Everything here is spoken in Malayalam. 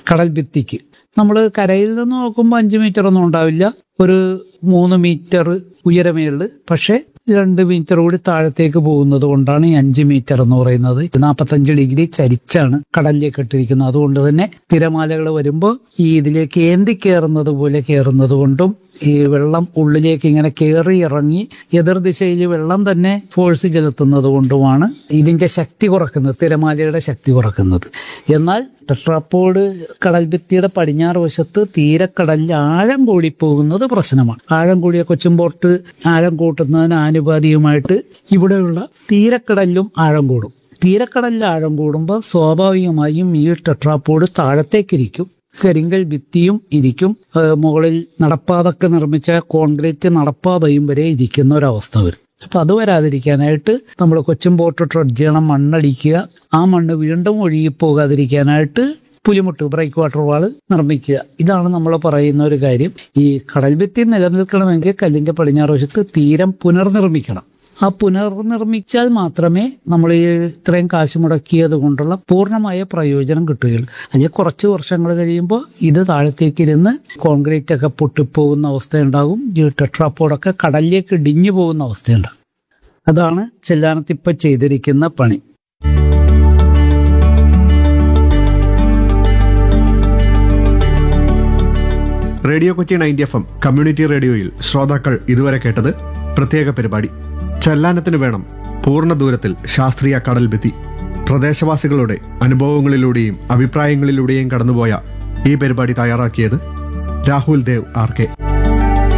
കടൽ ഭിത്തിക്ക് നമ്മൾ കരയിൽ നിന്ന് നോക്കുമ്പോൾ അഞ്ച് മീറ്റർ ഒന്നും ഉണ്ടാവില്ല ഒരു മൂന്ന് മീറ്റർ ഉയരമേള് പക്ഷേ രണ്ട് മീറ്റർ കൂടി താഴത്തേക്ക് പോകുന്നത് കൊണ്ടാണ് ഈ അഞ്ച് മീറ്റർ എന്ന് പറയുന്നത് നാൽപ്പത്തഞ്ച് ഡിഗ്രി ചരിച്ചാണ് കടലിലേക്ക് ഇട്ടിരിക്കുന്നത് അതുകൊണ്ട് തന്നെ തിരമാലകൾ വരുമ്പോൾ ഈ ഇതിലേക്ക് ഏന്തി കയറുന്നത് പോലെ കയറുന്നത് കൊണ്ടും ഈ വെള്ളം ഉള്ളിലേക്ക് ഇങ്ങനെ കയറി ഇറങ്ങി എതിർദിശയിൽ വെള്ളം തന്നെ ഫോഴ്സ് ചെലുത്തുന്നത് കൊണ്ടുമാണ് ഇതിന്റെ ശക്തി കുറക്കുന്നത് തിരമാലയുടെ ശക്തി കുറക്കുന്നത് എന്നാൽ ടെട്രാപ്പോഡ് കടൽ ഭിത്തിയുടെ പടിഞ്ഞാറ് വശത്ത് തീരക്കടലിൽ ആഴം കൂടിപ്പോകുന്നത് പ്രശ്നമാണ് ആഴം കൂടിയ കൊച്ചുംപോർട്ട് ആഴം കൂട്ടുന്നതിന് ആനുപാതികമായിട്ട് ഇവിടെയുള്ള തീരക്കടലിലും ആഴം കൂടും തീരക്കടലിൽ ആഴം കൂടുമ്പോൾ സ്വാഭാവികമായും ഈ ടെട്രാപ്പോഡ് താഴത്തേക്കിരിക്കും കരിങ്കൽ ഭിത്തിയും ഇരിക്കും ഏഹ് മുകളിൽ നടപ്പാതൊക്കെ നിർമ്മിച്ച കോൺക്രീറ്റ് നടപ്പാതയും വരെ ഇരിക്കുന്ന ഒരവസ്ഥ വരും അപ്പൊ അത് വരാതിരിക്കാനായിട്ട് നമ്മൾ കൊച്ചും പോട്ട് ട്രഡ്ജ് ചെയ്യണം മണ്ണടിക്കുക ആ മണ്ണ് വീണ്ടും ഒഴുകി പോകാതിരിക്കാനായിട്ട് പുലിമുട്ട് ബ്രേക്ക് വാട്ടർ വാള് നിർമ്മിക്കുക ഇതാണ് നമ്മൾ പറയുന്ന ഒരു കാര്യം ഈ കടൽ ഭിത്തി നിലനിൽക്കണമെങ്കിൽ കല്ലിന്റെ പടിഞ്ഞാറ് വശത്ത് തീരം പുനർനിർമ്മിക്കണം ആ പുനർനിർമ്മിച്ചാൽ മാത്രമേ നമ്മൾ ഈ ഇത്രയും കാശ് മുടക്കിയത് കൊണ്ടുള്ള പൂർണ്ണമായ പ്രയോജനം കിട്ടുകയുള്ളൂ അല്ലെങ്കിൽ കുറച്ച് വർഷങ്ങൾ കഴിയുമ്പോൾ ഇത് താഴത്തേക്ക് ഇരുന്ന് കോൺക്രീറ്റ് ഒക്കെ പൊട്ടിപ്പോകുന്ന അവസ്ഥയുണ്ടാകും ഈ ടെട്രാപ്പോഡൊക്കെ കടലിലേക്ക് ഇടിഞ്ഞു പോകുന്ന അവസ്ഥയുണ്ടാകും അതാണ് ചെല്ലാനത്തിപ്പം ചെയ്തിരിക്കുന്ന പണി radio Kochi ninety F M community റേഡിയോയിൽ ശ്രോതാക്കൾ ഇതുവരെ കേട്ടത് പ്രത്യേക പരിപാടി ചെല്ലാനത്തിന് വേണം പൂർണ്ണ ദൂരത്തിൽ ശാസ്ത്രീയ കടൽ ഭിത്തി പ്രദേശവാസികളുടെ അനുഭവങ്ങളിലൂടെയും അഭിപ്രായങ്ങളിലൂടെയും കടന്നുപോയ ഈ പരിപാടി തയ്യാറാക്കിയത് രാഹുൽ ദേവ് ആർ കെ